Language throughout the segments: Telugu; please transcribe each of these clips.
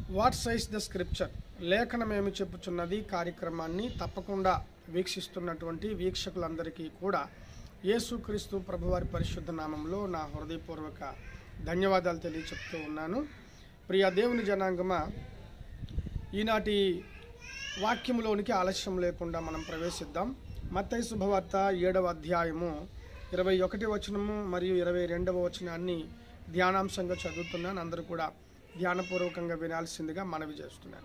వాట్ సైజ్ ద స్క్రిప్చర్ లేఖనమేమి చెప్పుచున్నది కార్యక్రమాన్ని తప్పకుండా వీక్షిస్తున్నటువంటి వీక్షకులందరికీ కూడా యేసుక్రీస్తు ప్రభువారి పరిశుద్ధ నామంలో నా హృదయపూర్వక ధన్యవాదాలు తెలియచెప్తూ ఉన్నాను ప్రియ దేవుని జనాంగమా ఈనాటి వాక్యములోనికి ఆలస్యం లేకుండా మనం ప్రవేశిద్దాం మత్తయి శుభవార్త ఏడవ అధ్యాయము ఇరవై ఒకటి వచనము మరియు ఇరవై రెండవ వచనాన్ని ధ్యానాంశంగా చదువుతున్నాను అందరూ కూడా ధ్యానపూర్వకంగా వినాల్సిందిగా మనవి చేస్తున్నాను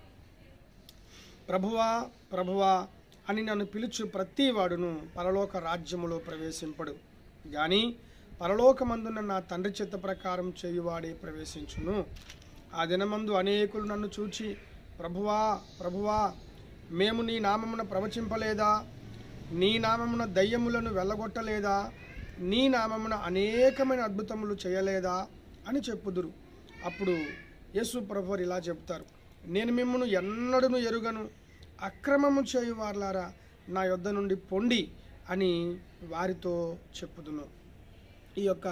ప్రభువా ప్రభువా అని నన్ను పిలుచు ప్రతి వాడును పరలోక రాజ్యములో ప్రవేశింపడు గాని పరలోకమందున నా తండ్రి చిత్త ప్రకారం చేయువాడే ప్రవేశించును ఆ దినమందు అనేకులు నన్ను చూచి ప్రభువా ప్రభువా మేము నీ నామమున ప్రవచింపలేదా నీ నామమున దయ్యములను వెళ్ళగొట్టలేదా నీ నామమున అనేకమైన అద్భుతములు చేయలేదా అని చెప్పుదురు అప్పుడు యేసు ప్రభువారు ఇలా చెప్తారు నేను మిమ్మను ఎన్నడూను ఎరుగను అక్రమము చేయువార్లారా నా యొద్ద నుండి పొండి అని వారితో చెప్పుదును ఈ యొక్క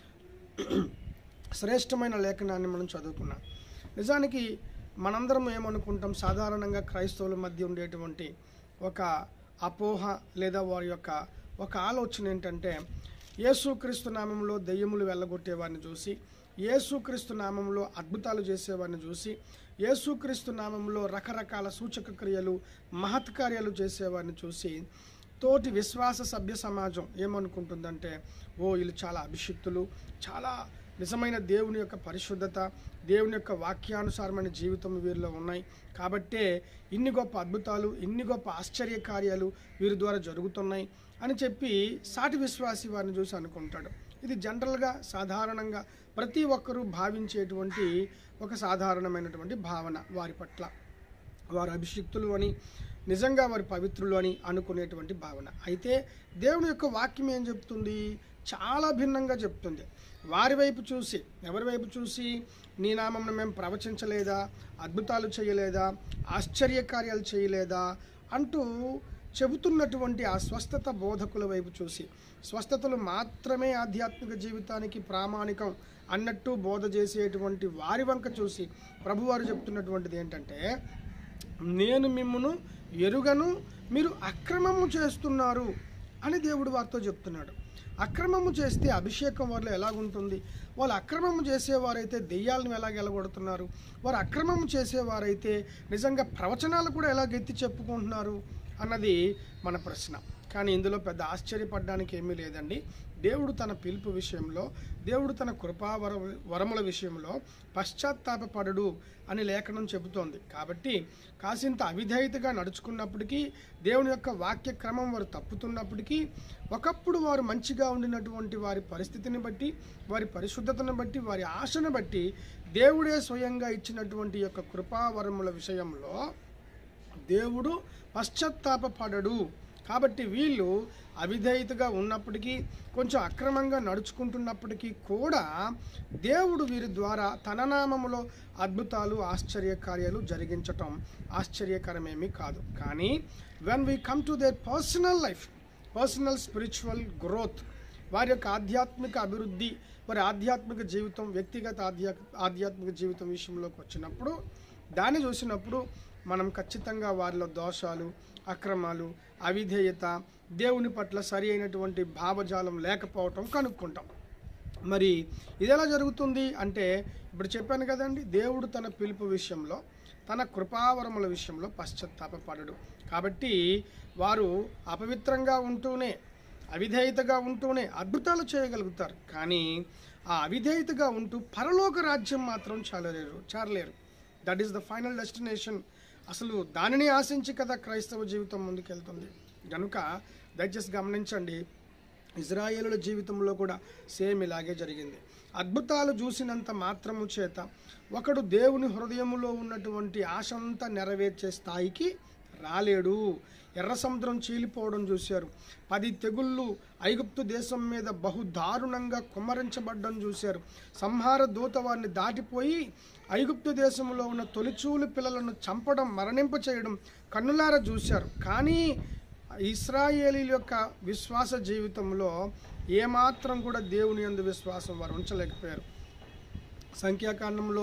శ్రేష్టమైన లేఖనాన్ని మనం చదువుకున్నాం నిజానికి మనందరం ఏమనుకుంటాం సాధారణంగా క్రైస్తవుల మధ్య ఉండేటువంటి ఒక అపోహ లేదా వారి యొక్క ఒక ఆలోచన ఏంటంటే యేసుక్రీస్తు నామంలో దెయ్యములు వెళ్ళగొట్టేవారిని చూసి యేసుక్రీస్తు నామంలో అద్భుతాలు చేసేవారిని చూసి యేసుక్రీస్తు నామంలో రకరకాల సూచక క్రియలు మహత్కార్యాలు చేసేవారిని చూసి తోటి విశ్వాస సభ్య సమాజం ఏమనుకుంటుందంటే ఓ వీళ్ళు చాలా అభిషిక్తులు చాలా నిజమైన దేవుని యొక్క పరిశుద్ధత దేవుని యొక్క వాక్యానుసారమైన జీవితం వీరిలో ఉన్నాయి కాబట్టే ఇన్ని గొప్ప అద్భుతాలు ఇన్ని గొప్ప ఆశ్చర్య కార్యాలు వీరి ద్వారా జరుగుతున్నాయి అని చెప్పి సాటి విశ్వాసి వారిని చూసి అనుకుంటాడు ఇది జనరల్గా సాధారణంగా ప్రతి ఒక్కరూ భావించేటువంటి ఒక సాధారణమైనటువంటి భావన వారి పట్ల వారు అభిషిక్తులు అని నిజంగా వారి పవిత్రులు అని అనుకునేటువంటి భావన అయితే దేవుని యొక్క వాక్యం ఏం చెప్తుంది చాలా భిన్నంగా చెప్తుంది వారి వైపు చూసి ఎవరి వైపు చూసి నీ నామం మేము ప్రవచించలేదా అద్భుతాలు చేయలేదా ఆశ్చర్య కార్యాలు చేయలేదా అంటూ చెబుతున్నటువంటి ఆ స్వస్థత బోధకుల వైపు చూసి స్వస్థతలు మాత్రమే ఆధ్యాత్మిక జీవితానికి ప్రామాణికం అన్నట్టు బోధ చేసేటువంటి వారి వంక చూసి ప్రభువారు చెప్తున్నటువంటిది ఏంటంటే నేను మిమ్మును ఎరుగను మీరు అక్రమము చేస్తున్నారు అని దేవుడు వారితో చెప్తున్నాడు అక్రమము చేస్తే అభిషేకం వారిలో ఎలాగుంటుంది వాళ్ళు అక్రమము చేసేవారైతే దెయ్యాలను ఎలా గెలగొడుతున్నారు వారు అక్రమము చేసేవారైతే నిజంగా ప్రవచనాలు కూడా ఎలా గెత్తి చెప్పుకుంటున్నారు అన్నది మన ప్రశ్న కానీ ఇందులో పెద్ద ఆశ్చర్యపడడానికి ఏమీ లేదండి దేవుడు తన పిలుపు విషయంలో దేవుడు తన కృపావర వరముల విషయంలో పశ్చాత్తాపపడడు అని లేఖనం చెబుతోంది కాబట్టి కాసింత అవిధేయతగా నడుచుకున్నప్పటికీ దేవుని యొక్క వాక్య క్రమం వారు తప్పుతున్నప్పటికీ ఒకప్పుడు వారు మంచిగా ఉండినటువంటి వారి పరిస్థితిని బట్టి వారి పరిశుద్ధతను బట్టి వారి ఆశను బట్టి దేవుడే స్వయంగా ఇచ్చినటువంటి యొక్క కృపావరముల విషయంలో దేవుడు పశ్చాత్తాపపడడు కాబట్టి వీళ్ళు అవిధేయతగా ఉన్నప్పటికీ కొంచెం అక్రమంగా నడుచుకుంటున్నప్పటికీ కూడా దేవుడు వీరి ద్వారా తన నామములో అద్భుతాలు ఆశ్చర్య కార్యాలు జరిగించటం ఆశ్చర్యకరమేమీ కాదు కానీ when we come to their personal life personal spiritual growth వారి యొక్క ఆధ్యాత్మిక అభివృద్ధి వారి ఆధ్యాత్మిక జీవితం వ్యక్తిగత ఆధ్యా ఆధ్యాత్మిక జీవితం విషయంలోకి వచ్చినప్పుడు దాన్ని చూసినప్పుడు మనం ఖచ్చితంగా వారిలో దోషాలు అక్రమాలు అవిధేయత దేవుని పట్ల సరి అయినటువంటి భావజాలం లేకపోవటం కనుక్కుంటాం మరి ఇది ఎలా జరుగుతుంది అంటే ఇప్పుడు చెప్పాను కదండి దేవుడు తన పిలుపు విషయంలో తన కృపావరముల విషయంలో పశ్చాత్తాపపడడు కాబట్టి వారు అపవిత్రంగా ఉంటూనే అవిధేయతగా ఉంటూనే అద్భుతాలు చేయగలుగుతారు కానీ ఆ అవిధేయతగా ఉంటూ పరలోక రాజ్యం మాత్రం చాలలేరు చాలలేరు that is the final destination అసలు దానిని ఆశించి కదా క్రైస్తవ జీవితం ముందుకెళ్తుంది కనుక దయచేసి గమనించండి ఇజ్రాయేలుల జీవితంలో కూడా సేమ్ ఇలాగే జరిగింది అద్భుతాలు చూసినంత మాత్రము చేత ఒకడు దేవుని హృదయములో ఉన్నటువంటి ఆశంతా నెరవేర్చే స్థాయికి రాలేడు ఎర్ర సముద్రం చీలిపోవడం చూశారు పది తెగుళ్ళు ఐగుప్తు దేశం మీద బహు దారుణంగా కుమ్మరించబడ్డం చూశారు సంహార దూత వారిని దాటిపోయి ఐగుప్తు దేశంలో ఉన్న తొలిచూలు పిల్లలను చంపడం మరణింప చేయడం కన్నులారా చూశారు కానీ ఇస్రాయేలీల యొక్క విశ్వాస జీవితంలో ఏమాత్రం కూడా దేవుని యందు విశ్వాసం వారు ఉంచలేకపోయారు సంఖ్యాకాండంలో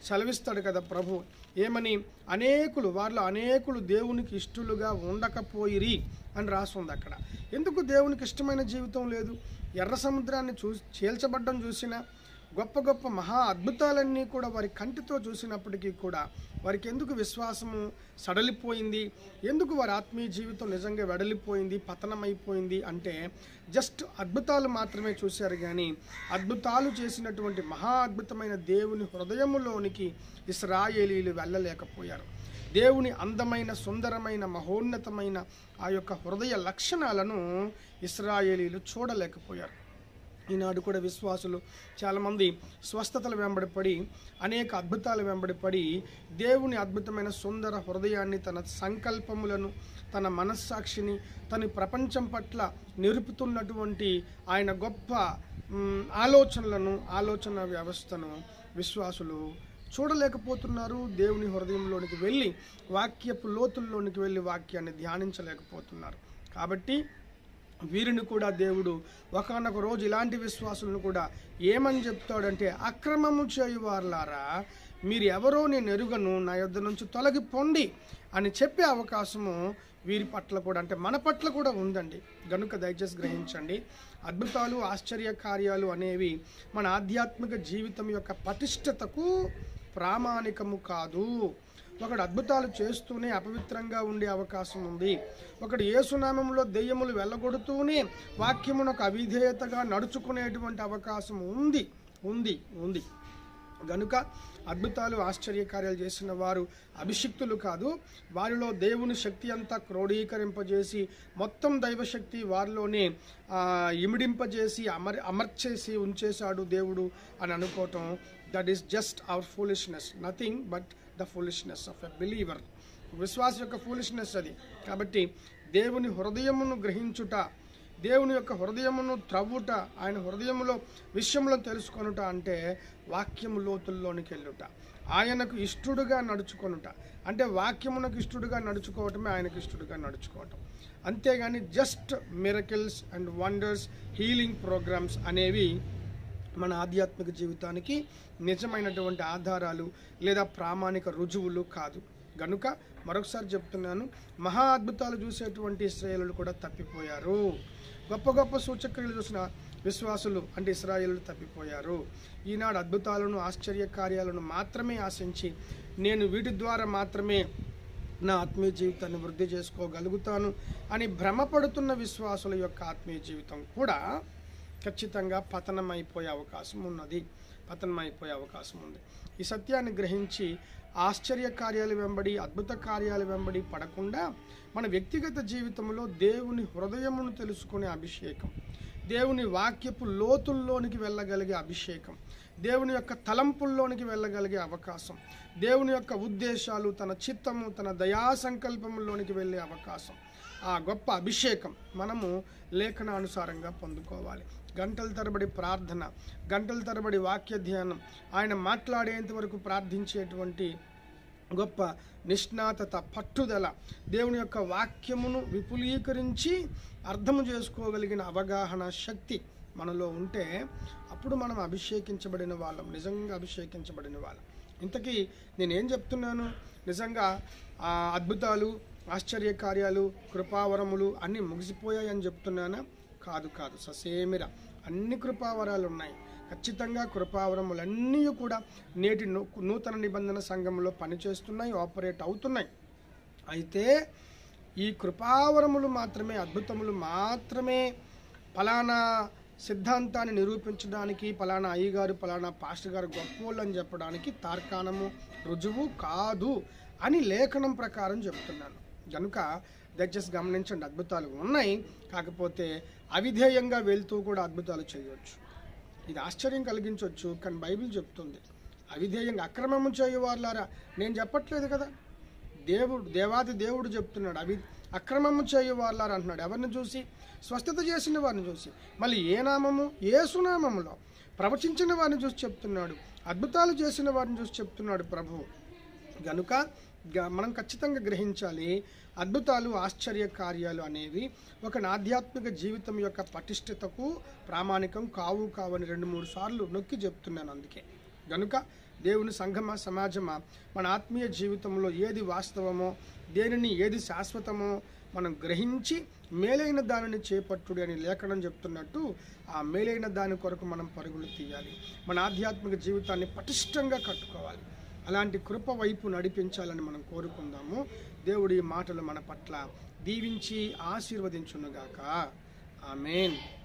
సెలవిస్తాడు కదా ప్రభు ఏమని అనేకులు వారిలో అనేకులు దేవునికి ఇష్టలుగా ఉండకపోయిరి అని రాస్తుంది అక్కడ ఎందుకు దేవునికి ఇష్టమైన జీవితం లేదు ఎర్ర సముద్రాన్ని చూ చీల్చబడ్డం చూసినా గొప్ప గొప్ప మహా అద్భుతాలన్నీ కూడా వారి కంటితో చూసినప్పటికీ కూడా వారికి ఎందుకు విశ్వాసము సడలిపోయింది ఎందుకు వారి ఆత్మీయ జీవితం నిజంగా వెడలిపోయింది పతనమైపోయింది అంటే జస్ట్ అద్భుతాలు మాత్రమే చూశారు కానీ అద్భుతాలు చేసినటువంటి మహా అద్భుతమైన దేవుని హృదయములోనికి ఇస్రాయేలీలు వెళ్ళలేకపోయారు దేవుని అందమైన సుందరమైన మహోన్నతమైన ఆ యొక్క హృదయ లక్షణాలను ఇస్రాయేలీలు చూడలేకపోయారు ఈనాడు కూడా విశ్వాసులు చాలామంది స్వస్థతలు వెంబడిపడి అనేక అద్భుతాలు వెంబడిపడి దేవుని అద్భుతమైన సుందర హృదయాన్ని తన సంకల్పములను తన మనస్సాక్షిని తన ప్రపంచం పట్ల నిరుపుతున్నటువంటి ఆయన గొప్ప మ్, ఆలోచనలను ఆలోచన వ్యవస్థను విశ్వాసులు చూడలేకపోతున్నారు దేవుని హృదయంలోనికి వెళ్ళి వాక్యపు లోతుల్లోనికి వెళ్ళి వాక్యాన్ని ధ్యానించలేకపోతున్నారు కాబట్టి వీరిని కూడా దేవుడు ఒకనొక రోజు ఇలాంటి విశ్వాసులను కూడా ఏమని చెప్తాడంటే అక్రమము చేయువారులారా మీరు ఎవరో నేను ఎరుగను నా యొద్ద నుంచి తొలగిపోండి అని చెప్పే అవకాశము వీరి పట్ల కూడా అంటే మన పట్ల కూడా ఉందండి గనుక దయచేసి గ్రహించండి అద్భుతాలు ఆశ్చర్య కార్యాలు అనేవి మన ఆధ్యాత్మిక జీవితం యొక్క పటిష్టతకు ప్రామాణికము కాదు ఒకడు అద్భుతాలు చేస్తూనే అపవిత్రంగా ఉండే అవకాశం ఉంది ఒకడు ఏసునామంలో దెయ్యములు వెళ్ళగొడుతూనే వాక్యమునకు అవిధేయతగా నడుచుకునేటువంటి అవకాశం ఉంది ఉంది ఉంది గనుక అద్భుతాలు ఆశ్చర్యకార్యాలు చేసిన వారు అభిషిక్తులు కాదు వారిలో దేవుని శక్తి అంతా క్రోడీకరింపజేసి మొత్తం దైవశక్తి వారిలోనే ఆ, ఇమిడింపజేసి అమర్ అమర్చేసి ఉంచేశాడు దేవుడు అని అనుకోవటం that is just our foolishness nothing but the foolishness of a believer విశ్వాస యొక్క ఫూలిష్నెస్ అది కాబట్టి దేవుని హృదయమును గ్రహించుట దేవుని యొక్క హృదయమును త్రవ్వుట ఆయన హృదయములో విషయంలో తెలుసుకొనుట అంటే వాక్యము లోతుల్లోనికి వెళ్ళుట ఆయనకు ఇష్టడుగా నడుచుకొనుట అంటే వాక్యమునకు ఇష్టడుగా నడుచుకోవటమే ఆయనకు ఇష్టడుగా నడుచుకోవటం అంతేగాని just miracles and wonders healing programs అనేవి మన ఆధ్యాత్మిక జీవితానికి నిజమైనటువంటి ఆధారాలు లేదా ప్రామాణిక రుజువులు కాదు గనుక మరొకసారి చెప్తున్నాను మహా అద్భుతాలు చూసేటువంటి ఇస్రాయేలు కూడా తప్పిపోయారు గొప్ప గొప్ప సూచక్రియలు చూసిన విశ్వాసులు అంటే ఇస్రాయేలు తప్పిపోయారు ఈనాడు అద్భుతాలను ఆశ్చర్య కార్యాలను మాత్రమే ఆశించి నేను వీటి ద్వారా మాత్రమే నా ఆత్మీయ జీవితాన్ని వృద్ధి చేసుకోగలుగుతాను అని భ్రమపడుతున్న విశ్వాసుల యొక్క ఆత్మీయ జీవితం కూడా ఖచ్చితంగా పతనం అయిపోయే అవకాశం ఉన్నది పతనం అయిపోయే అవకాశం ఉంది ఈ సత్యాన్ని గ్రహించి ఆశ్చర్య కార్యాలు వెంబడి అద్భుత కార్యాలు వెంబడి పడకుండా మన వ్యక్తిగత జీవితంలో దేవుని హృదయమును తెలుసుకునే అభిషేకం దేవుని వాక్యపు లోతుల్లోనికి వెళ్ళగలిగే అభిషేకం దేవుని యొక్క తలంపుల్లోనికి వెళ్ళగలిగే అవకాశం దేవుని యొక్క ఉద్దేశాలు తన చిత్తము తన దయా సంకల్పంలోనికి వెళ్ళే అవకాశం ఆ గొప్ప అభిషేకం మనము లేఖనానుసారంగా పొందుకోవాలి గంటల తరబడి ప్రార్థన గంటల తరబడి వాక్య ధ్యానం ఆయన మాట్లాడేంత వరకు ప్రార్థించేటువంటి గొప్ప నిష్ణాతత పట్టుదల దేవుని యొక్క వాక్యమును విపులీకరించి అర్థము చేసుకోగలిగిన అవగాహన శక్తి మనలో ఉంటే అప్పుడు మనం అభిషేకించబడిన వాళ్ళం నిజంగా అభిషేకించబడిన వాళ్ళం ఇంతకీ నేనేం చెప్తున్నాను నిజంగా ఆ అద్భుతాలు ఆశ్చర్య కార్యాలు కృపావరములు అన్నీ ముగిసిపోయాయని చెప్తున్నానా కాదు కాదు ససేమిర అన్ని కృపావరాలు ఉన్నాయి ఖచ్చితంగా కృపావరములన్నీ కూడా నేటి నూ- నూతన నిబంధన సంఘంలో పనిచేస్తున్నాయి ఆపరేట్ అవుతున్నాయి అయితే ఈ కృపావరములు మాత్రమే అద్భుతములు మాత్రమే ఫలానా సిద్ధాంతాన్ని నిరూపించడానికి ఫలానా అయ్యగారు ఫలానా పాస్టర్ గారు గొప్పోళ్ళు అని చెప్పడానికి తార్కాణము రుజువు కాదు అని లేఖనం ప్రకారం చెప్తున్నాను కనుక దయచేసి గమనించండి అద్భుతాలు ఉన్నాయి కాకపోతే అవిధేయంగా వెళ్తూ కూడా అద్భుతాలు చేయవచ్చు ఇది ఆశ్చర్యం కలిగించవచ్చు కానీ బైబిల్ చెప్తుంది అవిధేయంగా అక్రమము చేయువారులారా నేను చెప్పట్లేదు కదా దేవుడు దేవాది దేవుడు చెప్తున్నాడు అవి అక్రమము చేయువారులారా అంటున్నాడు ఎవరిని చూసి స్వస్థత చేసిన వారిని చూసి మళ్ళీ ఏ నామము ఏ సునామములో ప్రవచించిన వారిని చూసి చెప్తున్నాడు అద్భుతాలు చేసిన వారిని చూసి చెప్తున్నాడు ప్రభువు గనుక గ- మనం ఖచ్చితంగా గ్రహించాలి అద్భుతాలు ఆశ్చర్య కార్యాలు అనేవి ఒక ఆధ్యాత్మిక జీవితం యొక్క పటిష్టతకు ప్రామాణికం కావు కావని రెండు మూడు సార్లు నొక్కి చెప్తున్నాను అందుకే గనుక దేవుని సంఘమ సమాజమా మన ఆత్మీయ జీవితంలో ఏది వాస్తవమో దేనిని ఏది శాశ్వతమో మనం గ్రహించి మేలైన దానిని చేపట్టుడు అని లేఖనం చెప్తున్నట్టు ఆ మేలైన దాని కొరకు మనం పరుగులు తీయాలి మన ఆధ్యాత్మిక జీవితాన్ని పటిష్టంగా కట్టుకోవాలి అలాంటి కృప వైపు నడిపించాలని మనం కోరుకుందాము దేవుడి మాటలు మన పట్ల దీవించి ఆశీర్వదించునుగాక ఆమెన్